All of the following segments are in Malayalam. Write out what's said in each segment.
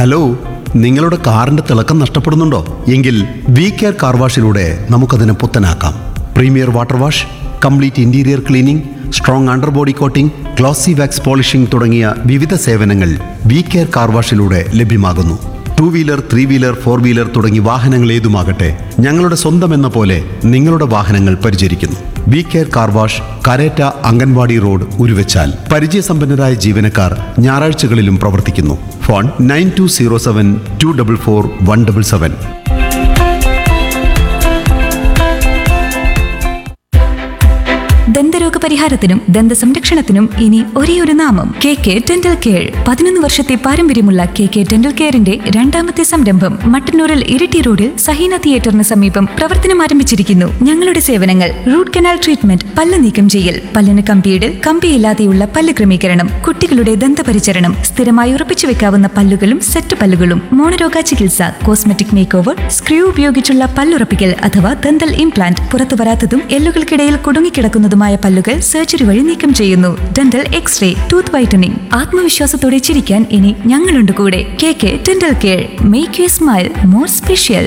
ഹലോ നിങ്ങളുടെ കാറിന്റെ തിളക്കം നഷ്ടപ്പെടുന്നുണ്ടോ എങ്കിൽ വി കെയർ കാർ വാഷിലൂടെ നമുക്കതിനെ പുത്തനാക്കാം premier water wash complete interior cleaning strong under body coating glossy wax polishing തുടങ്ങിയ വിവിധ സേവനങ്ങൾ വി കെയർ കാർ വാഷിലൂടെ ലഭ്യമാകുന്നു two wheeler three wheeler four wheeler തുടങ്ങി വാഹനങ്ങൾ ഏതുമാകട്ടെ ഞങ്ങളുടെ സ്വന്തം എന്ന പോലെ നിങ്ങളുടെ വാഹനങ്ങൾ പരിചരിക്കുന്നു വി കെയർ കാർ വാഷ് കരേറ്റ അംഗൻവാടി റോഡ് ഉരുവച്ചാൽ പരിചയസമ്പന്നരായ ജീവനക്കാർ ഞായറാഴ്ചകളിലും പ്രവർത്തിക്കുന്നു phone nine two zero seven two double four one double seven ദന്തരോഗ പരിഹാരത്തിനും ദന്ത സംരക്ഷണത്തിനും ഇനി ഒരേ ഒരു നാമം കെ കെ ഡെന്റൽ കെയർ പതിനൊന്ന് വർഷത്തെ പാരമ്പര്യമുള്ള കെ കെ ഡെന്റൽ കെയറിന്റെ രണ്ടാമത്തെ സംരംഭം മട്ടന്നൂരിൽ ഇരിട്ടി റോഡിൽ സഹീന തിയേറ്ററിന് സമീപം പ്രവർത്തനം ആരംഭിച്ചിരിക്കുന്നു ഞങ്ങളുടെ സേവനങ്ങൾ റൂട്ട് കനാൽ ട്രീറ്റ്മെന്റ് പല്ല് നീക്കം ചെയ്യൽ പല്ലിന് കമ്പിയിടൽ കമ്പിയില്ലാതെയുള്ള പല്ല് ക്രമീകരണം കുട്ടികളുടെ ദന്തപരിചരണം സ്ഥിരമായി ഉറപ്പിച്ചു വെക്കാവുന്ന പല്ലുകളും സെറ്റ് പല്ലുകളും മോണരോഗ ചികിത്സ കോസ്മെറ്റിക് മേക്ക് ഓവർ സ്ക്രൂ ഉപയോഗിച്ചുള്ള പല്ലുറപ്പിക്കൽ അഥവാ ദന്തൽ ഇംപ്ലാന്റ് പുറത്തു വരാത്തതും എല്ലുകൾക്കിടയിൽ കുടുങ്ങിക്കിടക്കുന്നതുമായ പല്ലുകൾ സർജറി വഴി നീക്കം ചെയ്യുന്നു ഡെന്റൽ എക്സ്റേ ടൂത്ത് വൈറ്റനിങ് ആത്മവിശ്വാസത്തോടെ ചിരിക്കാൻ ഇനി ഞങ്ങളുണ്ട് കൂടെ K K dental care make you smile more special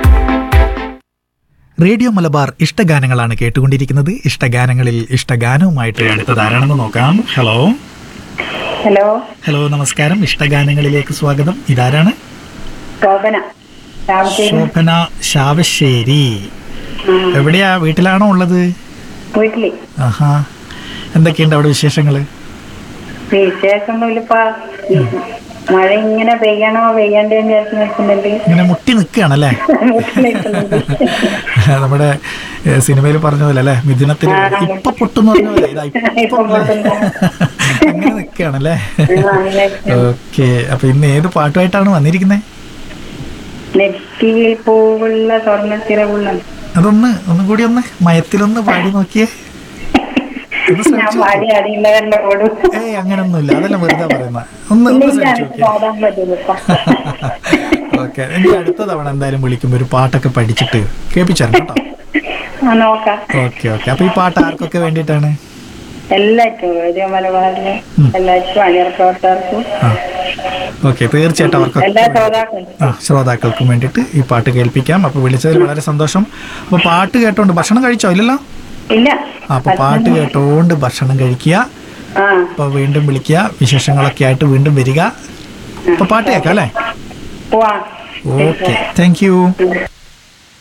radio Malabar ഇഷ്ടഗാനങ്ങളാണ് കേട്ടുകൊണ്ടിരിക്കുന്നത് ഇഷ്ടഗാനങ്ങളിൽ ഇഷ്ടഗാനവുമായിട്ട് അടുത്തത് ആരാണെന്ന് നോക്കാം ഹലോ ഹലോ ഹലോ നമസ്കാരം ഇഷ്ടഗാനങ്ങളിലേക്ക് സ്വാഗതം ഇതാരാണ് ശോഭന രാമശ്ശേരി ശോഭന ശാവശ്ശേരി എവിടെയാ വീട്ടിലാണോ ഉള്ളത് വീട്ടില് ആഹാ എന്തൊക്കെയുണ്ട് അവിടെ വിശേഷങ്ങള് വിശേഷമൊന്നുമില്ലപ്പാ മഴ ഇങ്ങനെ പെയ്യണോ പെയ്യണ്ടേന്ന് വിചാരിച്ച് നിൽക്കുന്നുണ്ട് ഇങ്ങനെ മുട്ടി നിൽക്കുകയാണല്ലേ വീട്ടിലിരിക്കുന്നുണ്ട്. നമ്മുടെ സിനിമയിൽ പറഞ്ഞ പോലെ അല്ലേ മിഥുനത്തിൽ ഇപ്പൊ പൊട്ടുന്ന പറഞ്ഞ പോലെ ഇതാ ഇപ്പൊ ഇപ്പൊ പൊട്ടുന്നു. അങ്ങനെ നിൽക്കുകയാണല്ലേ ആ, അങ്ങനെ. ഓക്കെ അപ്പൊ ഇന്ന് ഏത് പാട്ടുമായിട്ടാണ് വന്നിരിക്കുന്നത് നെറ്റിയിൽ പൂവുള്ള സ്വർണ്ണത്തിരവുള്ള അതൊന്ന് ഒന്നും കൂടി ഒന്ന് മയത്തിലൊന്ന് പാടി നോക്കിയേ ഒന്ന് ഞാൻ ശ്രമിച്ചു പാടി അറിയുന്നവരുടെ ഓടും ഏയ് അങ്ങനൊന്നുമില്ല അതെല്ലാം വെറുതെ പറയുന്ന ഒന്ന് ഒന്ന് ഇല്ലെങ്കിൽ ശ്രമിച്ചു എനിക്ക് നോക്കിയേ പാടാൻ പറ്റുന്നില്ല ഓക്കെ എനിക്ക് അടുത്ത തവണ എന്തായാലും വിളിക്കുമ്പോ ഒരു പാട്ടൊക്കെ പഠിച്ചിട്ട് കേൾപ്പിച്ചാൽ കേട്ടോ ആ നോക്കാം ഓക്കെ ഓക്കെ അപ്പൊ ഈ പാട്ട് ആർക്കൊക്കെ വേണ്ടിയിട്ടാണ് എല്ലാവർക്കും റേഡിയോ മലബാറിലെ എല്ലാവർക്കും അണിയറ പ്രവർത്തകർക്കും ആ ഓക്കെ തീർച്ചയായിട്ടും അവർക്കൊക്കെ എല്ലാ ശ്രോതാക്കളും ആ ശ്രോതാക്കൾക്കും വേണ്ടിയിട്ട് ഈ പാട്ട് കേൾപ്പിക്കാം അപ്പോൾ വിളിച്ചതിൽ വളരെ സന്തോഷം അപ്പോൾ പാട്ട് കേട്ടോണ്ട് ഭക്ഷണം കഴിച്ചോ ഇല്ലല്ലോ ഇല്ല ആ, അപ്പോൾ പാട്ട് കേട്ടോണ്ട് ഭക്ഷണം കഴിക്കുക ആ അപ്പോൾ വീണ്ടും വിളിക്കുക വിശേഷങ്ങളൊക്കെ ആയിട്ട് വീണ്ടും വരിക അപ്പോൾ പാട്ട് കേൾക്കാം അല്ലേ പോവാ ഓക്കെ താങ്ക് യു